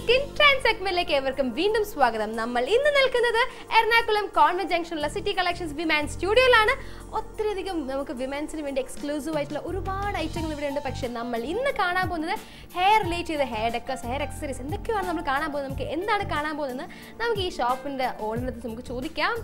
Skin trans സെഗ്മെന്റിലേക്ക് ഏവർക്കും വീണ്ടും സ്വാഗതം നമ്മൾ ഇന്ന് നിൽക്കുന്നത് എറണാകുളം കോൺവെന്റ് ജംഗ്ഷനിലുള്ള സിറ്റി കളക്ഷൻസ് വിമാൻ സ്റ്റുഡിയോയിലാണ് ഒത്തിരിയധികം നമുക്ക് വിമാൻസിന് വേണ്ടി എക്സ്ക്ലൂസീവ് ആയിട്ടുള്ള ഒരുപാട് ഐറ്റങ്ങൾ ഇവിടെ ഉണ്ട് പക്ഷെ നമ്മൾ ഇന്ന് കാണാൻ പോകുന്നത് ഹെയർ റിലേറ്റ് ചെയ്ത ഹെയർ ഡെക്കേഴ്സ് ഹെയർ എക്സസറീസ് എന്തൊക്കെയാണ് നമ്മൾ കാണാൻ പോകുന്നത് നമുക്ക് എന്താണ് കാണാൻ പോകുന്നത് നമുക്ക് ഈ ഷോപ്പിന്റെ ഓണറിനടുത്ത് നമുക്ക് ചോദിക്കാം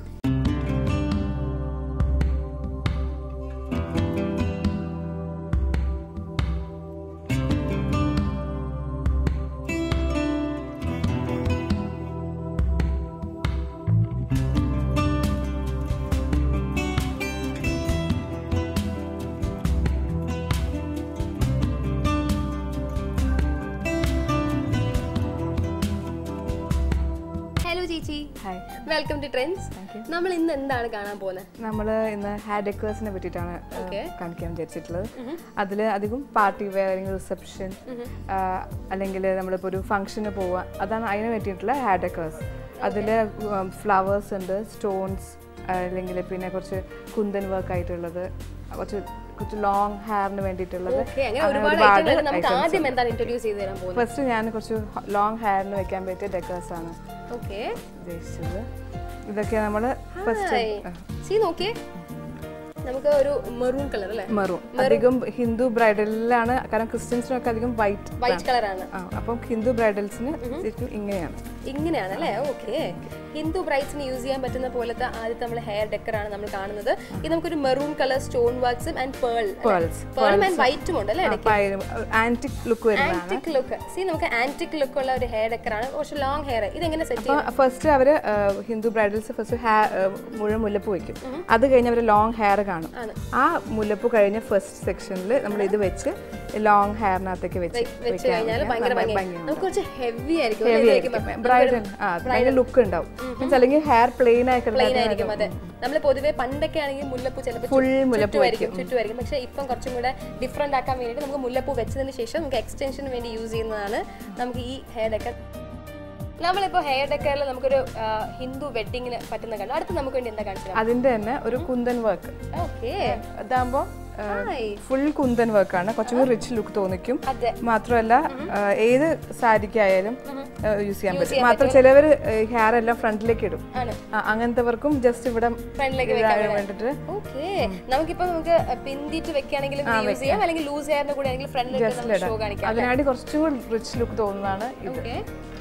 ഹലോ ചേച്ചി ഹായ് വെൽക്കം ടു ട്രെൻഡ്സ് നമ്മൾ ഇന്ന് എന്താണ് കാണാൻ പോകുന്നത് നമ്മൾ ഇന്ന് ഹെയർ ഡെക്കേഴ്സിനെ പറ്റിയിട്ടാണ് ഏഹ്, Okay. കാണിക്കാൻ വിചാരിച്ചിട്ടുള്ളത് അതിൽ അധികം പാർട്ടി വെയർ അല്ലെങ്കിൽ റിസപ്ഷൻ അല്ലെങ്കിൽ നമ്മളിപ്പോൾ ഒരു ഫംഗ്ഷന് പോവുക അതാണ് അതിന് പറ്റിയിട്ടുള്ള ഹെയർ ഡെക്കേഴ്സ് അതിൽ ഫ്ലവേഴ്സ് ഉണ്ട് സ്റ്റോൺസ് അല്ലെങ്കിൽ പിന്നെ കുറച്ച് കുന്തൻ വർക്ക് ആയിട്ടുള്ളത് കുറച്ച് കുറച്ച് ലോങ് ഹെയറിന് വേണ്ടിയിട്ടുള്ളത് ഓക്കെ അങ്ങനെ ഒരുപാട് ഐറ്റങ്ങൾ നമുക്ക് ആദ്യം എന്താണ് ഇൻട്രൊഡ്യൂസ് ചെയ്ത് തരാൻ പോകുന്നത് ഫസ്റ്റ് ഞാൻ കുറച്ച് ലോങ് ഹെയറിന് വെക്കാൻ പറ്റിയ ഡെക്കേഴ്സ് ആണ് ഓക്കെ ഉദ്ദേശിച്ചത് ഇതൊക്കെ നമ്മൾ ഫസ്റ്റ് സീ നോക്കിയേ നമുക്ക് ഒരു മെറൂൺ കളർ അല്ലേ മെറൂൺ അധികം ഹിന്ദു ബ്രൈഡലിലാണ് കാരണം ക്രിസ്ത്യൻസിനൊക്കെ അധികം വൈറ്റ് വൈറ്റ് കളറാണ് ആ അപ്പം ഹിന്ദു ബ്രൈഡൽസിന് ശരിക്കും ഇങ്ങനെയാണ് ഇങ്ങനെയാണ് അല്ലേ ഓക്കെ ഹിന്ദു ബ്രൈറ്റ്സിന് യൂസ് ചെയ്യാൻ പറ്റുന്ന പോലത്തെ ആദ്യത്തെ നമ്മൾ ഹെയർ ഡെക്കർ ആണ് നമ്മൾ കാണുന്നത് ഇത് നമുക്കൊരു മെറൂൺ കളർ സ്റ്റോൺ വർക്ക്സും ആൻഡ് പേൾ Pearls. പേളും ആൻഡ് വൈറ്റും ഉണ്ട് അല്ലേ ആന്റിക് ലുക്ക് വരുന്നതാണ് ആന്റിക് ലുക്ക് സീ നമുക്ക് ആന്റിക് ലുക്ക് ഉള്ള ഒരു ഹെയർ ഡെക്കർ ആണ് കുറച്ച് ലോങ് ഹെയർ ഇതെങ്ങനെ സെറ്റ് ചെയ്യും അപ്പൊ ഫസ്റ്റ് അവര് ആ, ഹിന്ദു ബ്രൈഡൽസ് ഫസ്റ്റ് മുഴുവൻ മുല്ലപ്പ് വയ്ക്കും അത് കഴിഞ്ഞ് അവർ ലോങ് ഹെയർ കാണും ആണ്. ആ മുല്ലപ്പ് കഴിഞ്ഞ ഫസ്റ്റ് സെക്ഷനിൽ നമ്മൾ ഇത് വെച്ച് ലോങ് ഹെയറിനകത്തേക്ക് വെച്ച് വെച്ച് കഴിഞ്ഞാൽ ഭയങ്കര ഭംഗിയാണ് നമുക്ക് കുറച്ച് ഹെവി ആയിരിക്കും അല്ലേ? ഹെവി ഇത് ആയിരിക്കും വെക്കുമ്പോ. ബ്രൈഡൽ ആ ഭയങ്കര ലുക്ക് ഉണ്ടാവും മീൻസ് അല്ലെങ്കിൽ ഹെയർ പ്ലെയിൻ ആയി പ്ലെയിൻ ആയിരിക്കും അതെ നമ്മൾ പൊതുവേ പണ്ടൊക്കെ ആണെങ്കിൽ മുല്ലപ്പൂ ചിലപ്പോൾ Full മുല്ലപ്പൂ ചുറ്റുമായിരിക്കും ചുറ്റുമായിരിക്കും പക്ഷേ ഇപ്പം കുറച്ചും കൂടെ ഡിഫറെന്റ് ആക്കാൻ വേണ്ടിയിട്ട് നമുക്ക് മുല്ലപ്പൂ വെച്ചതിന് ശേഷം നമുക്ക് എക്സ്റ്റൻഷന് വേണ്ടി യൂസ് ചെയ്യുന്നതാണ് നമുക്ക് ഈ ഹെയർ ഡെക്കർ നമ്മളിപ്പോൾ ഹെയർ ഡെക്കറിൽ നമുക്കൊരു ആ, ഹിന്ദു വെഡിങ്ങിന് പറ്റുന്ന കണ്ടു അടുത്ത് നമുക്ക് വേണ്ടി എന്താ കാണിച്ചത് അതിന്റെ തന്നെ ഒരു കുന്തൻ വർക്ക് ഓക്കെ അതാകുമ്പോൾ ഫുൾ കുന്തൻ വർക്കാണ് കുറച്ചും കൂടി റിച്ച് ലുക്ക് തോന്നിക്കും അതെ മാത്രമല്ല ആ, ഏത് സാരിക്കായാലും യൂസ് ചെയ്യാൻ പറ്റും മാത്രം ചിലവർ ഹെയർ എല്ലാം ഫ്രണ്ടിലേക്ക് ഇടും ആണ് ആ, അങ്ങനത്തെവർക്കും ജസ്റ്റ് ഇവിടെ ഫ്രണ്ടിലേക്ക് ഇതാകാൻ വേണ്ടിട്ട് ഓക്കെ നമുക്കിപ്പോ നമുക്ക് പിന്തിട്ട് വെക്കുകയാണെങ്കിലും യൂസ് ചെയ്യാം അല്ലെങ്കിൽ ലൂസ് ഹെയറിന്റെ കൂടെ ആണെങ്കിൽ ഫ്രണ്ടിലേക്ക് ഷോ കാണിക്കാം അതിനായിട്ട് കുറച്ചും കൂടി റിച്ച് ലുക്ക് തോന്നുന്നതാണ് ഇത് ഓക്കെ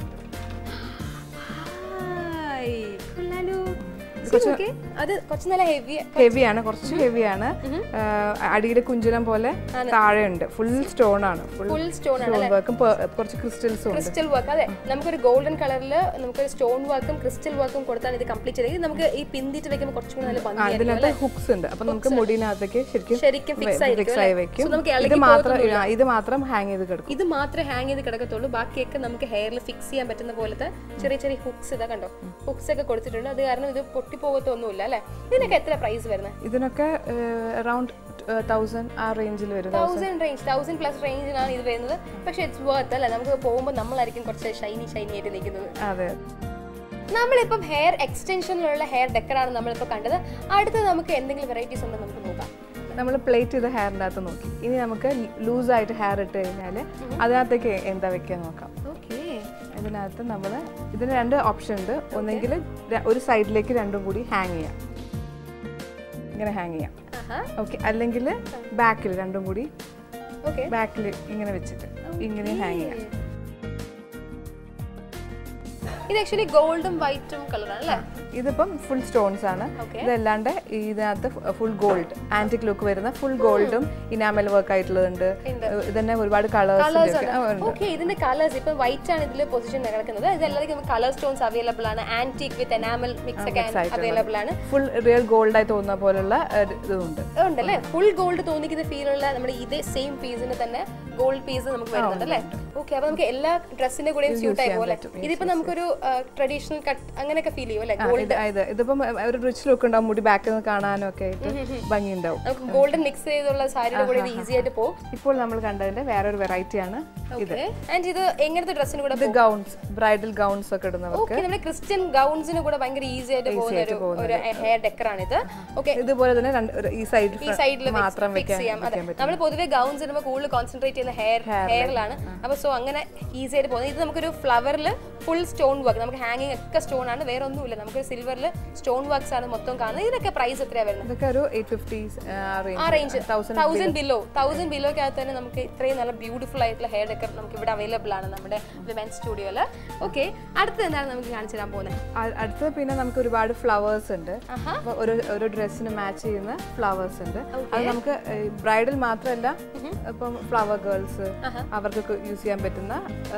കൊള്ളാലോ ഓക്കെ അത് കുറച്ച് നല്ല ഹെവി ഹെവിയാണ് കുറച്ച് ഹെവിയാണ് അടിയിലെ കുഞ്ചുരം പോലെ താഴെയുണ്ട് ഫുൾ സ്റ്റോൺ ആണ് ഫുൾ ഫുൾ സ്റ്റോൺ ആണ് സ്റ്റോൺ വർക്കും കുറച്ച് ക്രിസ്റ്റൽസും ഉണ്ട് ക്രിസ്റ്റൽ വർക്ക് അതെ നമുക്കൊരു ഗോൾഡൻ കളറിൽ നമുക്കൊരു സ്റ്റോൺ വർക്കും ക്രിസ്റ്റൽ വർക്കും കൊടുത്താണ് ഇത് കംപ്ലീറ്റ് ചെയ്തത് നമുക്ക് ഈ പിന്തിട്ട് വെക്കുമ്പോൾ കുറച്ചും കൂടി നല്ല ഭംഗിയായിരിക്കും അതിനകത്ത് ഹുക്സ് ഉണ്ട് അപ്പൊ നമുക്ക് മുടിനകത്തേക്ക് ശരിക്കും ശരിക്കും ഫിക്സ് ആയിരിക്കും ഫിക്സ് ആയി അല്ലേ? വെക്കും So നമുക്ക് ഇത് ഇളകി മാത്രം ആ, ഇത് മാത്രം ഹാങ് ചെയ്ത് കിടക്കും ഇത് മാത്രമേ ഹാങ് ചെയ്ത് കിടക്കത്തുള്ളൂ ബാക്കിയൊക്കെ നമുക്ക് ഹെയറിൽ ഫിക്സ് ചെയ്യാൻ പറ്റുന്ന പോലത്തെ ചെറിയ ചെറിയ ഹുക്സ് ഇതാ കണ്ടോ ഹുക്സ് ഒക്കെ കൊടുത്തിട്ടുണ്ട് അത് കാരണം ഇത് പൊട്ടിപ്പോകത്തൊന്നുമില്ല അല്ലേ ഇതിനൊക്കെ എത്ര പ്രൈസ് വരുന്നത് ഇതിനൊക്കെ അറൌണ്ട് തൗസൻഡ് ആ റേഞ്ചിൽ വരും തൗസൻഡ് റേഞ്ച് തൗസൻഡ് പ്ലസ് റേഞ്ചിലാണ് ഇത് വരുന്നത് പക്ഷെ ഇറ്റ്സ് വർത്ത് അല്ലേ നമുക്ക് പോകുമ്പോൾ നമ്മളായിരിക്കും കുറച്ച് ഷൈനി ഷൈനി ആയിട്ട് നിൽക്കുന്നത് അതെ നമ്മളിപ്പം ഹെയർ എക്സ്റ്റൻഷനിലുള്ള ഹെയർ ഡെക്കറാണ് നമ്മളിപ്പോൾ കണ്ടത് അടുത്തത് നമുക്ക് എന്തെങ്കിലും വെറൈറ്റീസ് ഉണ്ടോ നമുക്ക് നോക്കാം നമ്മൾ പ്ലേറ്റ് ചെയ്ത ഹെയറിൻ്റെ അകത്ത് നോക്കി ഇനി നമുക്ക് ലൂസായിട്ട് ഹെയർ ഇട്ട് കഴിഞ്ഞാൽ അതിനകത്തേക്ക് എന്താ വെക്കാൻ നോക്കാം ഓക്കെ ഇതിനകത്ത് നമ്മൾ ഇതിന് രണ്ട് ഓപ്ഷൻ ഉണ്ട് ഒന്നെങ്കിൽ ഒരു സൈഡിലേക്ക് രണ്ടും കൂടി ഹാങ് ചെയ്യാം ഇങ്ങനെ ഹാങ് ചെയ്യാം ആഹാ ഓക്കെ അല്ലെങ്കിൽ ബാക്കിൽ രണ്ടും കൂടി ഓക്കെ ബാക്കിൽ ഇങ്ങനെ വെച്ചിട്ട് ഇങ്ങനെ ഹാങ് ചെയ്യാം ഇത് ആക്ച്വലി ഗോൾഡും വൈറ്റും കളറാണ് അല്ലേ ഇതിപ്പം ഫുൾ സ്റ്റോൺസ് ആണ് Okay. ഇതല്ലാണ്ട് ഇതിനകത്ത് ഫുൾ ഗോൾഡ് ആന്റിക് ലുക്ക് വരുന്ന ഫുൾ ഗോൾഡും ഇനാമൽ വർക്ക് ആയിട്ടുള്ളതുണ്ട് ഇതന്നെ ഒരുപാട് കളേഴ്സ് ഓക്കെ ഇതിന്റെ കളേഴ്സ് ഇപ്പൊ വൈറ്റ് ആണ് ഇതിൽ പൊസിഷൻ കിടക്കുന്നത് ഇതല്ലാതെ നമുക്ക് കളർ സ്റ്റോൺസ് അവൈലബിൾ ആണ് ആന്റിക് വിത്ത് എനാമൽ മിക്സ് ഒക്കെ അവൈലബിൾ ആണ് ഫുൾ റിയൽ ഗോൾഡ് ആയി തോന്നുന്ന പോലുള്ള ഒരു ഇതുണ്ട് ഉണ്ടല്ലേ ഫുൾ ഗോൾഡ് തോന്നിക്കുന്ന ഫീൽ ഉള്ള നമ്മുടെ ഇതേ സെയിം പീസിന് തന്നെ ഗോൾഡ് പീസ് നമുക്ക് വരുന്നുണ്ട് അല്ലേ ഓക്കെ അപ്പൊ നമുക്ക് എല്ലാ ഡ്രസ്സിന്റെ കൂടെയും സ്യൂട്ട് ആയി പോലെ ഇതിപ്പോ നമുക്കൊരു ട്രഡീഷണൽ കട്ട് അങ്ങനെയൊക്കെ ഫീൽ ചെയ്യും അല്ലേ ഗോൾഡ് ഇത് ഇതിപ്പം ഒരു റിച്ച് ലുക്ക് ഉണ്ടാവും മുടി ബാക്കിൽ നിന്ന് കാണാനും ഒക്കെ ആയിട്ട് ഭംഗി ഉണ്ടാവും നമുക്ക് ഗോൾഡൻ മിക്സ് ചെയ്തുള്ള സാരിയുടെ കൂടെ ഇത് ഈസി ആയിട്ട് പോകും ഇപ്പോൾ നമ്മൾ കണ്ടതിന്റെ വേറൊരു വെറൈറ്റി ആണ് ഓക്കെ ആൻഡ് ഇത് എങ്ങനത്തെ ഡ്രസ്സിന് കൂടെ ഇത് ഗൗൺസ് ബ്രൈഡൽ ഗൗൺസ് ഒക്കെ ഇടുന്നവർക്ക് ഓക്കെ നമ്മുടെ ക്രിസ്ത്യൻ ഗൗൺസിന് കൂടെ ഭയങ്കര ഈസി ആയിട്ട് പോകുന്ന ഒരു ഒരു ഹെയർ ഡെക്കർ ആണ് ഇത് ഓക്കെ ഇതുപോലെ തന്നെ രണ്ട് ഒരു ഈ സൈഡിൽ ഈ സൈഡിൽ മാത്രം ഫിക്സ് വെക്കാൻ ചെയ്യാം അതെ നമ്മൾ പൊതുവെ ഗൗൺസ് ഇടുമ്പോൾ കൂടുതൽ കോൺസെൻട്രേറ്റ് ചെയ്യുന്ന ഹെയർ ഹെയറിലാണ് അപ്പൊ സോ അങ്ങനെ ഈസി ആയിട്ട് പോകുന്നത് ഇത് നമുക്കൊരു ഫ്ലവറിൽ ഫുൾ സ്റ്റോൺ വർക്ക് നമുക്ക് ഹാങ്ങിങ് ഒക്കെ സ്റ്റോൺ ആണ് വേറെ ഒന്നുമില്ല നമുക്ക് സിൽവറിൽ സ്റ്റോൺ വർക്ക്സ് ആണ് മൊത്തം കാണുന്നത് ഇതിനൊക്കെ പ്രൈസ് എത്രയാണ് വരുന്നത് ഇതൊക്കെ ഒരു എയ്റ്റ് ഫിഫ്റ്റി ആ range thousand thousand below thousand ബിലോക്കകത്ത് തന്നെ നമുക്ക് ഇത്രയും നല്ല ബ്യൂട്ടിഫുൾ ആയിട്ടുള്ള ഹെയർ ഡെക്കർ നമുക്ക് ഇവിടെ അവൈലബിൾ ആണ് നമ്മുടെ വിമൻ സ്റ്റുഡിയോയിൽ ഓക്കെ അടുത്ത് എന്താണ് നമുക്ക് കാണിച്ചു തരാൻ പോകുന്നത് അടുത്ത പിന്നെ നമുക്ക് ഒരുപാട് ഫ്ലവേഴ്സ് ഉണ്ട് അപ്പൊ ഒരു ഒരു ഡ്രസ്സിന് മാച്ച് ചെയ്യുന്ന ഫ്ലവേഴ്സ് ഉണ്ട് അത് നമുക്ക് ബ്രൈഡൽ മാത്രമല്ല ഇപ്പം ഫ്ലവർ ഗേൾസ് അവർക്കൊക്കെ യൂസ് ചെയ്യാൻ പറ്റുന്ന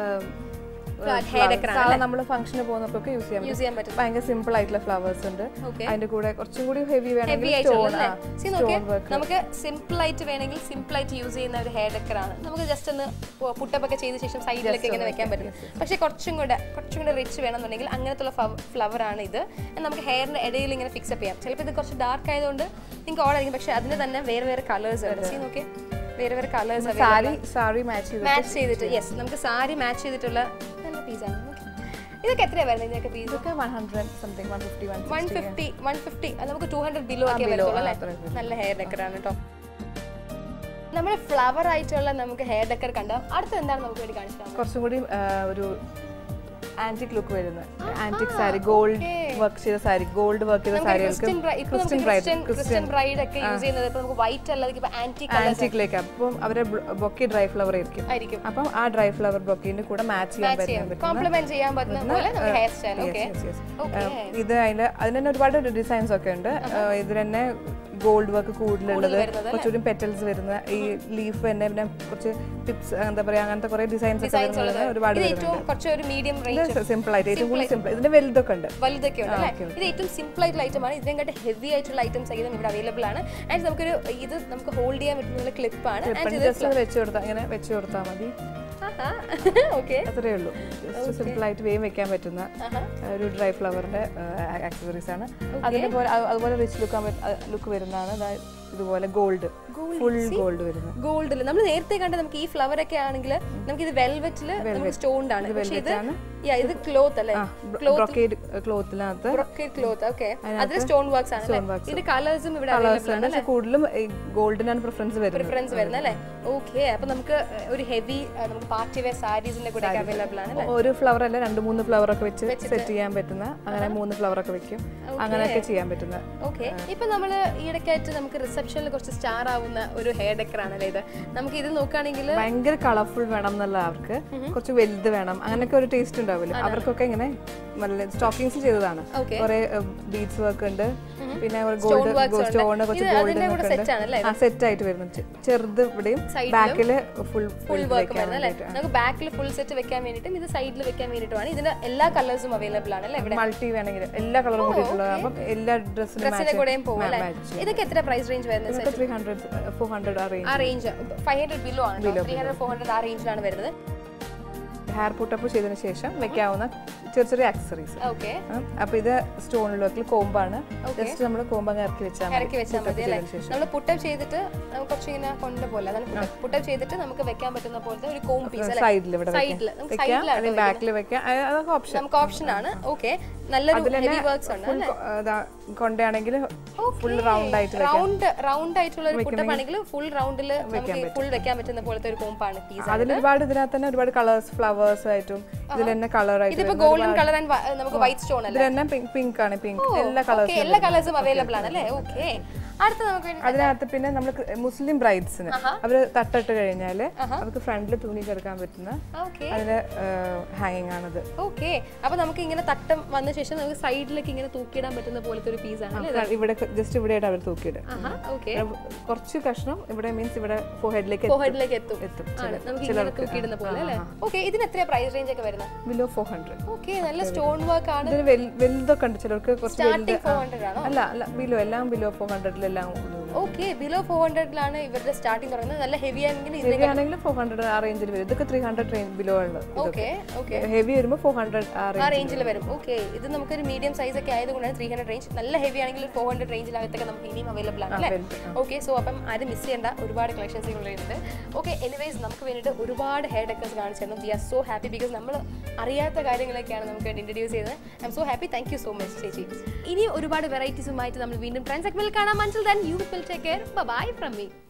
നമ്മൾ ഫംഗ്ഷന് പോകുന്നപ്പോഴൊക്കെ യൂസ് ചെയ്യാൻ യൂസ് ചെയ്യാൻ പറ്റും ഭയങ്കര സിമ്പിൾ ആയിട്ടുള്ള ഫ്ലവേഴ്സ് ഉണ്ട് Okay. അതിന്റെ കൂടെ കുറച്ചും കൂടി ഹെവി ഹെവി വേണമെങ്കിൽ ആയിട്ടുള്ള സ്റ്റോൺ നോക്കിയേ നമുക്ക് സിമ്പിൾ ആയിട്ട് വേണമെങ്കിൽ സിമ്പിൾ ആയിട്ട് യൂസ് ചെയ്യുന്ന ഒരു ഹെയർ ഡെക്കർ ആണ് നമുക്ക് ജസ്റ്റ് ഒന്ന് പുട്ടപ്പ് ഒക്കെ ചെയ്ത ശേഷം സൈഡിലൊക്കെ ഇങ്ങനെ വെക്കാൻ പറ്റുന്നത് പക്ഷേ കുറച്ചും കൂടെ കുറച്ചും കൂടെ റിച്ച് വേണമെന്നുണ്ടെങ്കിൽ അങ്ങനത്തുള്ള ഫ്ലവർ ആണ് ഇത് And നമുക്ക് ഹെയറിന്റെ ഇടയിൽ ഇങ്ങനെ ഫിക്സ് അപ്പ് ചെയ്യാം ചിലപ്പോൾ ഇത് കുറച്ച് ഡാർക്ക് ആയതുകൊണ്ട് നിങ്ങൾക്ക് ഓടായിരിക്കും പക്ഷേ അതിന് തന്നെ വേറെ വേറെ കളേഴ്സ് ഉണ്ട് സീ നോക്കിയേ വേറെ വേറെ കളേഴ്സ് സാരി സാരി മാച്ച് ചെയ്ത് മാച്ച് ചെയ്തിട്ട് യെസ് നമുക്ക് സാരി മാച്ച് ചെയ്തിട്ടുള്ള നല്ല പീസാണ് ഇതൊക്കെ എത്രയാണ് വരുന്നത് ഇതിനൊക്കെ പീസ് ഇതൊക്കെ one hundred something one fifty one one fifty one fifty അത് നമുക്ക് ടു ഹൺഡ്രഡ് ബിലോ ഒക്കെ വരത്തുള്ളൂ അല്ലേ നല്ല ഹെയർ ഡെക്കർ ആണ് കേട്ടോ നമ്മുടെ ഫ്ലവർ ആയിട്ടുള്ള നമുക്ക് ഹെയർ ഡെക്കർ കണ്ട അടുത്ത എന്താണ് നമുക്ക് വേണ്ടി കാണിച്ചു തരാൻ കുറച്ചും കൂടി ആ, ഒരു ആന്റിക് ലുക്ക് വരുന്ന ആന്റിക് സാരി ഗോൾഡ് വർക്ക് ചെയ്ത സാരി ഗോൾഡ് വർക്ക് ചെയ്ത സാരികൾക്ക് ക്രിസ്ത്യൻ ബ്രൈ- ഇപ്പൊ നമുക്ക് ക്രിസ്ത്യൻ ക്രിസ്ത്യൻ ബ്രൈഡ് ഒക്കെ യൂസ് ചെയ്യുന്നത് ഇപ്പൊ നമുക്ക് വൈറ്റ് അല്ലാതെ ഇപ്പൊ ആന്റിക് ആന്റിക്കിലേക്ക് അപ്പം അവരെ ബൊക്കി ഡ്രൈ ഫ്ലവർ ആയിരിക്കും ആയിരിക്കും അപ്പം ആ ഡ്രൈ ഫ്ലവർ ബൊക്കിന്റെ കൂടെ മാച്ച് ചെയ്യാൻ പറ്റാൻ പറ്റും കോംപ്ലിമെന്റ് ചെയ്യാൻ പറ്റുന്ന പോലെ നമുക്ക് ഹെയർ സ്റ്റൈൽ ഓക്കെ ഓക്കെ ഇത് അതിന്റെ അതിന് തന്നെ ഒരുപാട് ഡിസൈൻസ് ഒക്കെ ഉണ്ട് ഇതിൽ തന്നെ ഗോൾഡ് വർക്ക് കൂടുതലുള്ളത് കുറച്ചുകൂടി പെറ്റൽസ് വരുന്ന ഈ ലീഫ് തന്നെ പിന്നെ കുറച്ച് ടിപ്സ് എന്താ പറയാ അങ്ങനത്തെ കുറെ ഡിസൈൻസ് ഒക്കെ വരുന്നത് ഒരുപാട് ഇത് ഏറ്റവും കുറച്ച് ഒരു മീഡിയം റേഞ്ച് സിമ്പിൾ ആയിട്ട് ഏറ്റവും കൂടുതൽ സിമ്പിൾ ഇതിന്റെ വലുതൊക്കെ ഉണ്ട് വലുതൊക്കെ ഉണ്ട് അല്ലേ ഇത് ഏറ്റവും സിമ്പിൾ ആയിട്ടുള്ള ഐറ്റം ആണ് ഇതിനെക്കാട്ട് ഹെവി ആയിട്ടുള്ള ഐറ്റംസ് ആയിരുന്നു ഇവിടെ അവൈലബിൾ ആണ് ആൻഡ് നമുക്കൊരു ഇത് നമുക്ക് ഹോൾഡ് ചെയ്യാൻ പറ്റുന്ന ക്ലിപ്പാണ് ആൻഡ് ഇത് ജസ്റ്റ് വെച്ച് കൊടുത്താൽ ഇങ്ങനെ വെച്ച് കൊടുത്താൽ മതി ഓക്കെ അത്രേ ഉള്ളൂ ജസ്റ്റ് സിമ്പിൾ ആയിട്ട് വേഗം വെക്കാൻ പറ്റുന്ന ഒരു ഡ്രൈ ഫ്ലവറിന്റെ ആക്സസറീസ് ആണ് അതിന്റെ പോലെ അത് അതുപോലെ റിച്ച് ലുക്ക് ലുക്ക് വരുന്നതാണ് ദാ ഇതുപോലെ ഗോൾഡ് ഫുൾ ഗോൾഡ് വരുന്നത് ഗോൾഡിൽ നമ്മൾ നേരത്തെ കണ്ട നമുക്ക് ഈ ഫ്ലവർ ഒക്കെ ആണെങ്കിൽ നമുക്ക് ഇത് വെൽവെറ്റിൽ നമുക്ക് സ്റ്റോൺഡ് ആണ് പക്ഷേ ഇത് yeah, ഇത് ക്ലോത്ത് അല്ലേ ബ്രൊക്കേഡ് ക്ലോത്തിനകത്ത് ബ്രൊക്കേഡ് ക്ലോത്ത് ഓക്കെ അതിൽ സ്റ്റോൺ വർക്ക്സ് ആണ് അല്ലേ ഇതിന്റെ കളേഴ്സും ഇവിടെ അവൈലബിൾ ആണ് പക്ഷെ കൂടുതലും ഗോൾഡിനാണ് പ്രിഫറൻസ് വരുന്നത് പ്രിഫറൻസ് വരുന്നത് അല്ലേ ഓക്കെ അപ്പൊ നമുക്ക് ഒരു ഹെവി നമുക്ക് പാർട്ടി വെയർ സാരീസിന്റെ കൂടെ അവൈലബിൾ ആണ് ഒരു ഫ്ലവർ അല്ല രണ്ട് മൂന്ന് ഫ്ലവർ ഒക്കെ വെച്ച് സെറ്റ് ചെയ്യാൻ പറ്റുന്ന അങ്ങനെ മൂന്ന് ഫ്ലവർ ഒക്കെ വെക്കും അങ്ങനെയൊക്കെ ചെയ്യാൻ പറ്റുന്ന ഓക്കെ ഇപ്പൊ നമ്മൾ ഈയിടയ്ക്കായിട്ട് നമുക്ക് റിസപ്ഷനിൽ കുറച്ച് സ്റ്റാർ ആവുന്ന ഒരു ഹെയർ ഡെക്കർ ആണല്ലേ ഇത് നമുക്ക് ഇത് നോക്കുകയാണെങ്കിൽ ഭയങ്കര കളർഫുൾ വേണം എന്നുള്ള അവർക്ക് കുറച്ച് വലുത് വേണം അങ്ങനെയൊക്കെ ഒരു ടേസ്റ്റ് ഉണ്ടാവില്ല അവർക്കൊക്കെ ഇങ്ങനെ നല്ല സ്റ്റോക്കിങ്സ് ചെയ്തതാണ് Okay. കുറെ ബീഡ്സ് വർക്ക് ഉണ്ട് പിന്നെ ഗോൾഡ് സ്റ്റോൺ കുറച്ച് ഗോൾഡ് കൂടെ സെറ്റ് ആണല്ലേ ആ സെറ്റ് ആയിട്ട് വരുന്നു ചെ- ചെറുത് ഇവിടെയും ബാക്കില് ഫുൾ ഫുൾ വർക്ക് വരുന്നത് അല്ലേ നമുക്ക് ബാക്കിൽ ഫുൾ സെറ്റ് വെക്കാൻ വേണ്ടിയിട്ടും ഇത് സൈഡിൽ വെക്കാൻ വേണ്ടിയിട്ടുമാണ് ഇതിന്റെ എല്ലാ കളേഴ്സും അവൈലബിൾ ആണ് അല്ലേ ഇവിടെ മൾട്ടി വേണമെങ്കിൽ എല്ലാ കളറും കൂടിയിട്ടുള്ളത് അപ്പം എല്ലാ ഡ്രസ്സിനും ഡ്രസ്സിന്റെ കൂടെയും പോകും അല്ലേ ഇതൊക്കെ എത്ര പ്രൈസ് റേഞ്ച് വരുന്നത് ത്രീ ഹൺഡ്രഡ് ഫോർ ഹൺഡ്രഡ് ആ റേഞ്ച് ആ റേഞ്ച് ഫൈവ് ഹൺഡ്രഡ് ബിലോ ആണ് ത്രീ ഹൺഡ്രഡ് ഫോർ ഹൺഡ്രഡ് ആ റേഞ്ചിലാണ് വരുന്നത് ഹെയർ പുട്ടപ്പ് ചെയ്തതിന് ശേഷം വെക്കാവുന്ന ചെറിയ ചെറിയ ആക്സസറീസ് ഓക്കെ അപ്പൊ ഇത് സ്റ്റോണിൽ വെക്കൽ കോമ്പാണ് ജസ്റ്റ് നമ്മൾ കോമ്പ് അങ്ങ് ഇറക്കി വെച്ചാൽ ഇറക്കി വെച്ചാൽ മതി അല്ലേ നമ്മൾ പുട്ടപ്പ് ചെയ്തിട്ട് നമുക്ക് കുറച്ച് ഇങ്ങനെ കൊണ്ട പോലെ അതാണ് പുട്ടപ്പ് ചെയ്തിട്ട് നമുക്ക് വെക്കാൻ പറ്റുന്ന പോലത്തെ ഒരു കോം പീസ് അല്ലേ സൈഡിൽ ഇവിടെ സൈഡിൽ നമുക്ക് വെക്കാം സൈഡിലാണ് അല്ലെങ്കിൽ ബാക്കിൽ വെക്കാം അത് അതൊക്കെ ഓപ്ഷൻ നമുക്ക് ഓപ്ഷൻ ആണ് ഓക്കെ നല്ലൊരു ഹെവി വർക്ക്സ് ഉണ്ട് ഫുൾ കൊണ്ടയാണെങ്കിൽ ഫുൾ റൗണ്ട് ആയിട്ട് വെക്കാം റൗണ്ട് റൗണ്ട് ആയിട്ടുള്ള ഒരു പുട്ടപ്പ് ആണെങ്കിൽ ഫുൾ റൗണ്ടിൽ നമുക്ക് ഫുൾ വെക്കാൻ പറ്റുന്ന പോലത്തെ ഒരു കോമ്പാണ് പീസ് അതിൽ ഒരുപാട് ഇതിനകത്ത് തന്നെ ഒരുപാട് കളേഴ്സ് ഫ്ലവേഴ്സ് ആയിട്ടും ഇതിൽ തന്നെ കളർ ആയിട്ട് ഇതിപ്പോ ഗോൾഡൻ കളർ ആൻഡ് നമുക്ക് വൈറ്റ് സ്റ്റോൺ അല്ലേ ഇതിൽ തന്നെ പിങ്ക് ആണ് പിങ്ക് എല്ലാ കളേഴ്സും Okay, എല്ലാ കളേഴ്സും അവൈലബിൾ ആണ് അല്ലേ ഓക്കെ അടുത്ത നമുക്ക് വേണ്ടി അതിനകത്ത് പിന്നെ നമ്മൾ മുസ്ലിം ബ്രൈഡ്സിന് അവര് തട്ടിട്ട് കഴിഞ്ഞാൽ അവർക്ക് ഫ്രണ്ടിൽ തുണി കിടക്കാൻ പറ്റുന്ന ഓക്കെ അതിന്റെ ഹാങ്ങിങ് ആണത് ഓക്കെ അപ്പൊ നമുക്ക് ഇങ്ങനെ തട്ടം വന്ന ശേഷം നമുക്ക് സൈഡിലേക്ക് ഇങ്ങനെ തൂക്കിയിടാൻ പറ്റുന്ന പോലത്തെ ഒരു പീസ് ആണ് അല്ലേ ഇവിടെ ജസ്റ്റ് ഇവിടെയായിട്ട് അവർ തൂക്കിയിടും ആഹാ ഓക്കെ കുറച്ച് കഷ്ണം ഇവിടെ മീൻസ് ഇവിടെ ഫോർഹെഡിലേക്ക് ഫോർഹെഡിലേക്ക് എത്തും എത്തും ആണ് നമുക്ക് ഇങ്ങനെ തൂക്കിയിടുന്ന പോലെ അല്ലേ ഓക്കെ ഇതിന് എത്രയാ പ്രൈസ് റേഞ്ച് ഒക്കെ വരുന്നത് ബിലോ ഫോർ ഹൺഡ്രഡ് ഓക്കെ നല്ല സ്റ്റോൺ വർക്ക് ആണ് ഇതിന് വൽ- വലുതൊക്കെ ഉണ്ട് ചിലർക്ക് കുറച്ച് വലുത് സ്റ്റാർട്ടിംഗ് ഫോർ ഹൺഡ്രഡ് ആണോ അല്ല അല്ല ബിലോ എല്ലാം ബിലോ ഫോർ ഹൺഡ്രഡിലെല്ലാം ഓക്കെ ബിലോ ഫോർ ഹൺഡ്രഡിലാണ് ഇവരുടെ സ്റ്റാർട്ടിങ് തുടങ്ങുന്നത് നല്ല ഹെവി ആണെങ്കിൽ ഹെവി ആണെങ്കിൽ ഫോർ ഹൺഡ്രഡ് ആ റേഞ്ചിൽ വരും ഇതൊക്കെ ത്രീ ഹൺഡ്രഡ് ബിലോ ഉള്ളത് ഓക്കെ ഓക്കെ ഹെവി വരുമ്പോൾ ഫോർ ഹൺഡ്രഡ് ആ ആ റേഞ്ച് റേഞ്ചിൽ വരും ഓക്കെ ഇത് നമുക്കൊരു മീഡിയം സൈസ് ഒക്കെ ആയതുകൊണ്ടാണ് ത്രീ ഹൺഡ്രഡ് റേഞ്ച് നല്ല ഹെവി ആണെങ്കിൽ ഫോർ ഹൺഡ്രഡ് റേഞ്ചിനകത്തൊക്കെ നമുക്ക് ഇനിയും അവൈലബിൾ ആണ് അല്ലേ ഓക്കെ സോ അപ്പം ആരും മിസ് ചെയ്യേണ്ട ഒരുപാട് കളക്ഷൻസ് ഉണ്ട് ഓക്കെ എനിവേസ് നമുക്ക് വേണ്ടിയിട്ട് ഒരുപാട് ഹെയർ ഡെക്കേഴ്സ് കാണിച്ചിരുന്നു we are so happy because നമ്മൾ അറിയാത്ത കാര്യങ്ങളൊക്കെയാണ് നമുക്ക് ഇൻട്രൊഡ്യൂസ് ചെയ്തത് I'm so happy thank you so much ചേച്ചി ഇനി ഒരുപാട് വെറൈറ്റീസുമായിട്ട് നമ്മൾ വീണ്ടും ട്രാൻസാക്ട് കാണാം മഞ്ചൽ then you will take care bye from me